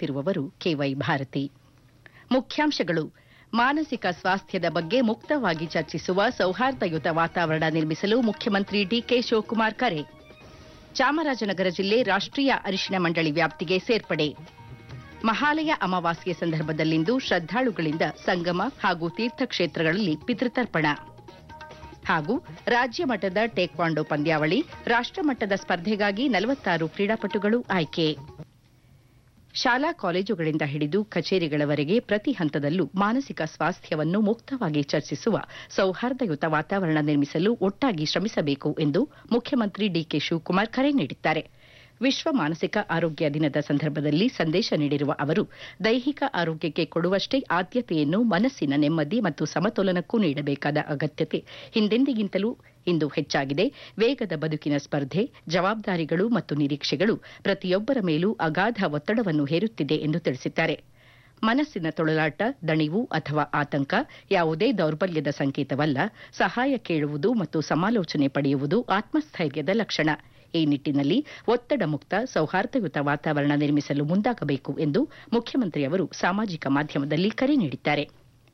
ಓದುತ್ತಿರುವವರು ಕೆವೈ ಭಾರತಿ ಮುಖ್ಯಾಂಶಗಳು ಮಾನಸಿಕ ಸ್ವಾಸ್ಥ್ಯದ ಬಗ್ಗೆ ಮುಕ್ತವಾಗಿ ಚರ್ಚಿಸುವ ಸೌಹಾರ್ದಯುತ ವಾತಾವರಣ ನಿರ್ಮಿಸಲು ಮುಖ್ಯಮಂತ್ರಿ ಡಿಕೆ ಶಿವಕುಮಾರ್ ಕರೆ ಚಾಮರಾಜನಗರ ಜಿಲ್ಲೆ ರಾಷ್ಟೀಯ ಅರಿಶಿನ ಮಂಡಳಿ ವ್ಯಾಪ್ತಿಗೆ ಸೇರ್ಪಡೆ ಮಹಾಲಯ ಅಮಾವಾಸ್ಯೆ ಸಂದರ್ಭದಲ್ಲಿಂದು ಶ್ರದ್ದಾಳುಗಳಿಂದ ಸಂಗಮ ಹಾಗೂ ತೀರ್ಥಕ್ಷೇತ್ರಗಳಲ್ಲಿ ಪಿತೃತರ್ಪಣ ಹಾಗೂ ರಾಜ್ಯ ಮಟ್ಟದ ಟೇಕ್ವಾಂಡೋ ಪಂದ್ಯಾವಳಿ ರಾಷ್ಟಮಟ್ಟದ ಸ್ಪರ್ಧೆಗಾಗಿ ನಲವತ್ತಾರು ಕ್ರೀಡಾಪಟುಗಳು ಆಯ್ಕೆ ಶಾಲಾ ಕಾಲೇಜುಗಳಿಂದ ಹಿಡಿದು ಕಚೇರಿಗಳವರೆಗೆ ಪ್ರತಿ ಹಂತದಲ್ಲೂ ಮಾನಸಿಕ ಸ್ವಾಸ್ಥ್ಯವನ್ನು ಮುಕ್ತವಾಗಿ ಚರ್ಚಿಸುವ ಸೌಹಾರ್ದಯುತ ವಾತಾವರಣ ನಿರ್ಮಿಸಲು ಒಟ್ಟಾಗಿ ಶ್ರಮಿಸಬೇಕು ಎಂದು ಮುಖ್ಯಮಂತ್ರಿ ಡಿಕೆ ಶಿವಕುಮಾರ್ ಕರೆ ನೀಡಿದ್ದಾರೆ ವಿಶ್ವ ಮಾನಸಿಕ ಆರೋಗ್ಯ ದಿನದ ಸಂದರ್ಭದಲ್ಲಿ ಸಂದೇಶ ನೀಡಿರುವ ಅವರು ದೈಹಿಕ ಆರೋಗ್ಯಕ್ಕೆ ಕೊಡುವಷ್ಟೇ ಆದ್ಯತೆಯನ್ನು ಮನಸ್ಸಿನ ನೆಮ್ಮದಿ ಮತ್ತು ಸಮತೋಲನಕ್ಕೂ ನೀಡಬೇಕಾದ ಅಗತ್ಯತೆ ಹಿಂದೆಂದಿಗಿಂತಲೂ ಇಂದು ಹೆಚ್ಚಾಗಿದೆ ವೇಗದ ಬದುಕಿನ ಸ್ಪರ್ಧೆ ಜವಾಬ್ದಾರಿಗಳು ಮತ್ತು ನಿರೀಕ್ಷೆಗಳು ಪ್ರತಿಯೊಬ್ಬರ ಮೇಲೂ ಅಗಾಧ ಒತ್ತಡವನ್ನು ಹೇರುತ್ತಿದೆ ಎಂದು ತಿಳಿಸಿದ್ದಾರೆ ಮನಸ್ಸಿನ ತೊಳಲಾಟ ದಣಿವು ಅಥವಾ ಆತಂಕ ಯಾವುದೇ ದೌರ್ಬಲ್ಯದ ಸಂಕೇತವಲ್ಲ ಸಹಾಯ ಕೇಳುವುದು ಮತ್ತು ಸಮಾಲೋಚನೆ ಪಡೆಯುವುದು ಆತ್ಮಸ್ಥೈರ್ಯದ ಲಕ್ಷಣ ಈ ನಿಟ್ಟಿನಲ್ಲಿ ಒತ್ತಡ ಮುಕ್ತ ಸೌಹಾರ್ದಯುತ ವಾತಾವರಣ ನಿರ್ಮಿಸಲು ಮುಂದಾಗಬೇಕು ಎಂದು ಮುಖ್ಯಮಂತ್ರಿ ಅವರು ಸಾಮಾಜಿಕ ಮಾಧ್ಯಮದಲ್ಲಿ ಕರೆ ನೀಡಿದ್ದಾರೆ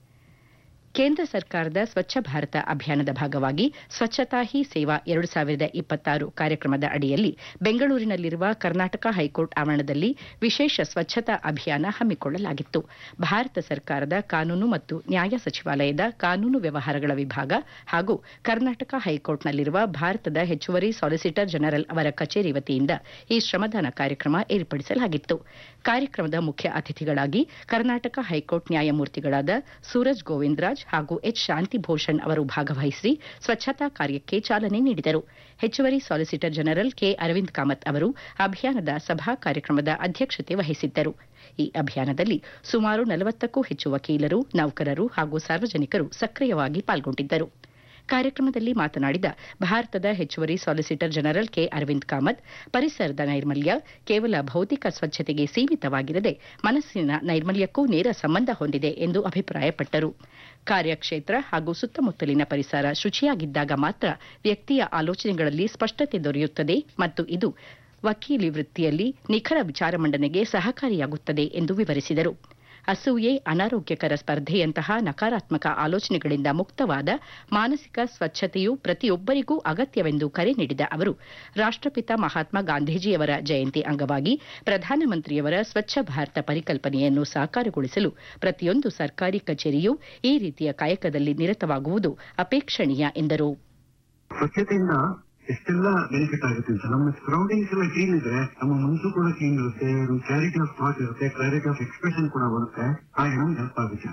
ಕೇಂದ್ರ ಸರ್ಕಾರದ ಸ್ವಚ್ಛ ಭಾರತ ಅಭಿಯಾನದ ಭಾಗವಾಗಿ ಸ್ವಚ್ಛತಾ ಹಿ ಸೇವಾ ಎರಡು ಸಾವಿರದ ಇಪ್ಪತ್ತಾರು ಕಾರ್ಯಕ್ರಮದ ಅಡಿಯಲ್ಲಿ ಬೆಂಗಳೂರಿನಲ್ಲಿರುವ ಕರ್ನಾಟಕ ಹೈಕೋರ್ಟ್ ಆವರಣದಲ್ಲಿ ವಿಶೇಷ ಸ್ವಚ್ಛತಾ ಅಭಿಯಾನ ಹಮ್ಮಿಕೊಳ್ಳಲಾಗಿತ್ತು ಭಾರತ ಸರ್ಕಾರದ ಕಾನೂನು ಮತ್ತು ನ್ಯಾಯ ಸಚಿವಾಲಯದ ಕಾನೂನು ವ್ಯವಹಾರಗಳ ವಿಭಾಗ ಹಾಗೂ ಕರ್ನಾಟಕ ಹೈಕೋರ್ಟ್ನಲ್ಲಿರುವ ಭಾರತದ ಹೆಚ್ಚುವರಿ ಸಾಲಿಸಿಟರ್ ಜನರಲ್ ಅವರ ಕಚೇರಿ ವತಿಯಿಂದ ಈ ಶ್ರಮದಾನ ಕಾರ್ಯಕ್ರಮ ಏರ್ಪಡಿಸಲಾಗಿತ್ತು ಕಾರ್ಯಕ್ರಮದ ಮುಖ್ಯ ಅತಿಥಿಗಳಾಗಿ ಕರ್ನಾಟಕ ಹೈಕೋರ್ಟ್ ನ್ಯಾಯಮೂರ್ತಿಗಳಾದ ಸೂರಜ್ ಗೋವಿಂದರಾಜ್ ಹಾಗೂ ಎಚ್ ಶಾಂತಿಭೂಷಣ್ ಅವರು ಭಾಗವಹಿಸಿ ಸ್ವಚ್ಛತಾ ಕಾರ್ಯಕ್ಕೆ ಚಾಲನೆ ನೀಡಿದರು ಹೆಚ್ಚುವರಿ solicitor general K Arvind Kamath ಅವರು ಅಭಿಯಾನದ ಸಭಾ ಕಾರ್ಯಕ್ರಮದ ಅಧ್ಯಕ್ಷತೆ ವಹಿಸಿದ್ದರು ಈ ಅಭಿಯಾನದಲ್ಲಿ ಸುಮಾರು ನಲವತ್ತಕ್ಕೂ ಹೆಚ್ಚು ವಕೀಲರು ನೌಕರರು ಹಾಗೂ ಸಾರ್ವಜನಿಕರು ಸಕ್ರಿಯವಾಗಿ ಪಾಲ್ಗೊಂಡಿದ್ದರು ಕಾರ್ಯಕ್ರಮದಲ್ಲಿ ಮಾತನಾಡಿದ ಭಾರತದ ಹೆಚ್ಚುವರಿ solicitor general K Arvind Kamath ಪರಿಸರದ ನೈರ್ಮಲ್ಯ ಕೇವಲ ಭೌತಿಕ ಸ್ವಚ್ಛತೆಗೆ ಸೀಮಿತವಾಗಿರದೆ ಮನಸ್ಸಿನ ನೈರ್ಮಲ್ಯಕ್ಕೂ ನೇರ ಸಂಬಂಧ ಹೊಂದಿದೆ ಎಂದು ಅಭಿಪ್ರಾಯಪಟ್ಟರು ಕಾರ್ಯಕ್ಷೇತ್ರ ಹಾಗೂ ಸುತ್ತಮುತ್ತಲಿನ ಪರಿಸರ ಶುಚಿಯಾಗಿದ್ದಾಗ ಮಾತ್ರ ವ್ಯಕ್ತಿಯ ಆಲೋಚನೆಗಳಲ್ಲಿ ಸ್ಪಷ್ಟತೆ ದೊರೆಯುತ್ತದೆ ಮತ್ತು ಇದು ವಕೀಲಿ ವೃತ್ತಿಯಲ್ಲಿ ನಿಖರ ವಿಚಾರ ಮಂಡನೆಗೆ ಸಹಕಾರಿಯಾಗುತ್ತದೆ ಎಂದು ವಿವರಿಸಿದರು ಅಸೂಯೆ ಅನಾರೋಗ್ಯಕರ ಸ್ಪರ್ಧೆಯಂತಹ ನಕಾರಾತ್ಮಕ ಆಲೋಚನೆಗಳಿಂದ ಮುಕ್ತವಾದ ಮಾನಸಿಕ ಸ್ವಚ್ಛತೆಯು ಪ್ರತಿಯೊಬ್ಬರಿಗೂ ಅಗತ್ಯವೆಂದು ಕರೆ ನೀಡಿದ ಅವರು ರಾಷ್ಟಪಿತ ಮಹಾತ್ಮ ಗಾಂಧೀಜಿಯವರ ಜಯಂತಿ ಅಂಗವಾಗಿ ಪ್ರಧಾನಮಂತ್ರಿಯವರ ಸ್ವಚ್ಛ ಭಾರತ ಪರಿಕಲ್ಪನೆಯನ್ನು ಸಾಕಾರಗೊಳಿಸಲು ಪ್ರತಿಯೊಂದು ಸರ್ಕಾರಿ ಕಚೇರಿಯೂ ಈ ರೀತಿಯ ಕಾಯಕದಲ್ಲಿ ನಿರತವಾಗುವುದು ಅಪೇಕ್ಷಣೀಯ ಎಂದರು ಸ್ವಚ್ಛತೆಯಿಂದ ಎಷ್ಟೆಲ್ಲ ಬೆನಿಫಿಟ್ ಆಗುತ್ತೆ ಅಂತ ನಮ್ಮ ಸರೌಂಡಿಂಗ್ಸ್ ಎಲ್ಲ ಕ್ಲೀನ್ ಇದ್ರೆ ನಮ್ಮ ಮನಸ್ಸು ಕೂಡ ಕ್ಲೀನ್ ಇರುತ್ತೆ ಒಂದು ಕ್ಲಾರಿಟಿ ಆಫ್ ಥಾಟ್ ಇರುತ್ತೆ ಕ್ಲಾರಿಟಿ ಆಫ್ ಎಕ್ಸ್ಪ್ರೆಷನ್ ಕೂಡ ಬರುತ್ತೆ ಹಾಗೆ ನಮ್ಗೆ ಹೆಲ್ಪ್ ಆಗುತ್ತೆ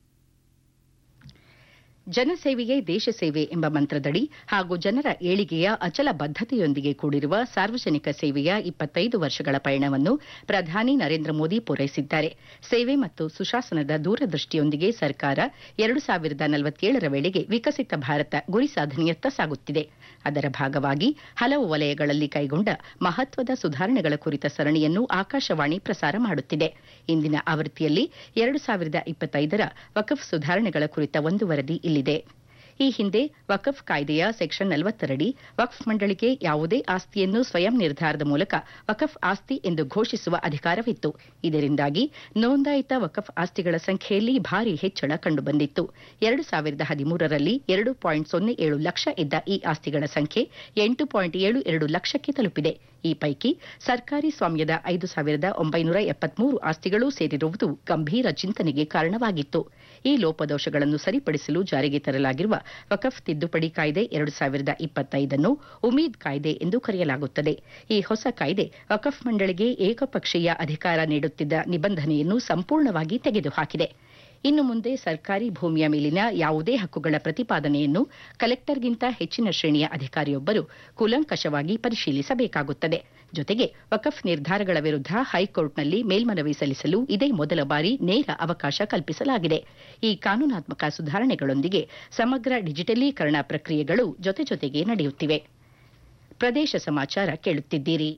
ಜನಸೇವೆಯೇ ದೇಶ ಸೇವೆ ಎಂಬ ಮಂತ್ರದಡಿ ಹಾಗೂ ಜನರ ಏಳಿಗೆಯ ಅಚಲ ಬದ್ಧತೆಯೊಂದಿಗೆ ಕೂಡಿರುವ ಸಾರ್ವಜನಿಕ ಸೇವೆಯ ಇಪ್ಪತ್ತೈದು ವರ್ಷಗಳ ಪಯಣವನ್ನು ಪ್ರಧಾನಿ ನರೇಂದ್ರ ಮೋದಿ ಪೂರೈಸಿದ್ದಾರೆ ಸೇವೆ ಮತ್ತು ಸುಶಾಸನದ ದೂರದೃಷ್ಟಿಯೊಂದಿಗೆ ಸರ್ಕಾರ ಎರಡು ಸಾವಿರದ ನಲವತ್ತೇಳರ ವೇಳೆಗೆ ವಿಕಸಿತ ಭಾರತ ಗುರಿ ಸಾಧನೆಯತ್ತ ಸಾಗುತ್ತಿದೆ ಅದರ ಭಾಗವಾಗಿ ಹಲವು ವಲಯಗಳಲ್ಲಿ ಕೈಗೊಂಡ ಮಹತ್ವದ ಸುಧಾರಣೆಗಳ ಕುರಿತ ಸರಣಿಯನ್ನು ಆಕಾಶವಾಣಿ ಪ್ರಸಾರ ಮಾಡುತ್ತಿದೆ ಇಂದಿನ ಆವೃತ್ತಿಯಲ್ಲಿ ಎರಡು ಸಾವಿರದ ಇಪ್ಪತ್ತೈದರ ವಕಫ್ ಸುಧಾರಣೆಗಳ ಕುರಿತ ಒಂದು ವರದಿ ಇಲ್ಲಿದೆ ಈ ಹಿಂದೆ ವಕಫ್ ಕಾಯ್ದೆಯ ಸೆಕ್ಷನ್ ನಲವತ್ತರಡಿ ವಕ್ಫ್ ಮಂಡಳಿಗೆ ಯಾವುದೇ ಆಸ್ತಿಯನ್ನು ಸ್ವಯಂ ನಿರ್ಧಾರದ ಮೂಲಕ ವಕಫ್ ಆಸ್ತಿ ಎಂದು ಘೋಷಿಸುವ ಅಧಿಕಾರವಿತ್ತು ಇದರಿಂದಾಗಿ ನೋಂದಾಯಿತ ವಕಫ್ ಆಸ್ತಿಗಳ ಸಂಖ್ಯೆಯಲ್ಲಿ ಭಾರಿ ಹೆಚ್ಚಳ ಕಂಡುಬಂದಿತ್ತು ಎರಡು ಸಾವಿರದ ಹದಿಮೂರರಲ್ಲಿ ಎರಡು ಪಾಯಿಂಟ್ ಸೊನ್ನೆ ಏಳು ಲಕ್ಷ ಇದ್ದ ಈ ಆಸ್ತಿಗಳ ಸಂಖ್ಯೆ ಎಂಟು ಪಾಯಿಂಟ್ ಏಳು ಎರಡು ಲಕ್ಷಕ್ಕೆ ತಲುಪಿದೆ ಈ ಪೈಕಿ ಸರ್ಕಾರಿ ಸ್ವಾಮ್ಯದ ಐದು ಸಾವಿರದ ಒಂಬೈನೂರ ಎಪ್ಪತ್ಮೂರು ಆಸ್ತಿಗಳೂ ಸೇರಿರುವುದು ಗಂಭೀರ ಚಿಂತನೆಗೆ ಕಾರಣವಾಗಿತ್ತು ಈ ಲೋಪದೋಷಗಳನ್ನು ಸರಿಪಡಿಸಲು ಜಾರಿಗೆ ತರಲಾಗಿರುವ ವಕಫ್ ತಿದ್ದುಪಡಿ ಕಾಯ್ದೆ ಎರಡು ಸಾವಿರದ ಇಪ್ಪತ್ತೈದನ್ನು ಉಮೀದ್ ಕಾಯ್ದೆ ಎಂದು ಕರೆಯಲಾಗುತ್ತದೆ ಈ ಹೊಸ ಕಾಯ್ದೆ ವಕಫ್ ಮಂಡಳಿಗೆ ಏಕಪಕ್ಷೀಯ ಅಧಿಕಾರ ನೀಡುತ್ತಿದ್ದ ನಿಬಂಧನೆಯನ್ನು ಸಂಪೂರ್ಣವಾಗಿ ತೆಗೆದುಹಾಕಿದೆ ಇನ್ನು ಮುಂದೆ ಸರ್ಕಾರಿ ಭೂಮಿಯ ಮೇಲಿನ ಯಾವುದೇ ಹಕ್ಕುಗಳ ಪ್ರತಿಪಾದನೆಯನ್ನು ಕಲೆಕ್ಟರ್ಗಿಂತ ಹೆಚ್ಚಿನ ಶ್ರೇಣಿಯ ಅಧಿಕಾರಿಯೊಬ್ಬರು ಕೂಲಂಕಷವಾಗಿ ಪರಿಶೀಲಿಸಬೇಕಾಗುತ್ತದೆ ಜೊತೆಗೆ ವಕಫ್ ನಿರ್ಧಾರಗಳ ವಿರುದ್ಧ ಹೈಕೋರ್ಟ್ನಲ್ಲಿ ಮೇಲ್ಮನವಿ ಸಲ್ಲಿಸಲು ಇದೇ ಮೊದಲ ಬಾರಿ ನೇರ ಅವಕಾಶ ಕಲ್ಪಿಸಲಾಗಿದೆ ಈ ಕಾನೂನಾತ್ಮಕ ಸುಧಾರಣೆಗಳೊಂದಿಗೆ ಸಮಗ್ರ ಡಿಜಿಟಲೀಕರಣ ಪ್ರಕ್ರಿಯೆಗಳು ಜೊತೆ ಜೊತೆಗೆ ನಡೆಯುತ್ತಿವೆ ಪ್ರದೇಶ ಸಮಾಚಾರ ಕೇಳುತ್ತಿದ್ದೀರಿ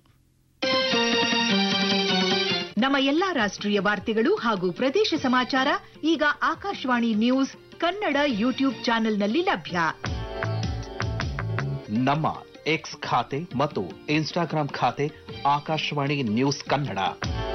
ನಮ್ಮ ಎಲ್ಲಾ ರಾಷ್ಟ್ರೀಯ ವಾರ್ತೆಗಳು ಹಾಗೂ ಪ್ರದೇಶ ಸಮಾಚಾರ ಈಗ ಆಕಾಶವಾಣಿ ನ್ಯೂಸ್ ಕನ್ನಡ ಯೂಟ್ಯೂಬ್ ಚಾನೆಲ್ನಲ್ಲಿ ಲಭ್ಯ ನಮ್ಮ ಎಕ್ಸ್ ಖಾತೆ ಮತ್ತು ಇನ್ಸ್ಟಾಗ್ರಾಂ ಖಾತೆ ಆಕಾಶವಾಣಿ ನ್ಯೂಸ್ ಕನ್ನಡ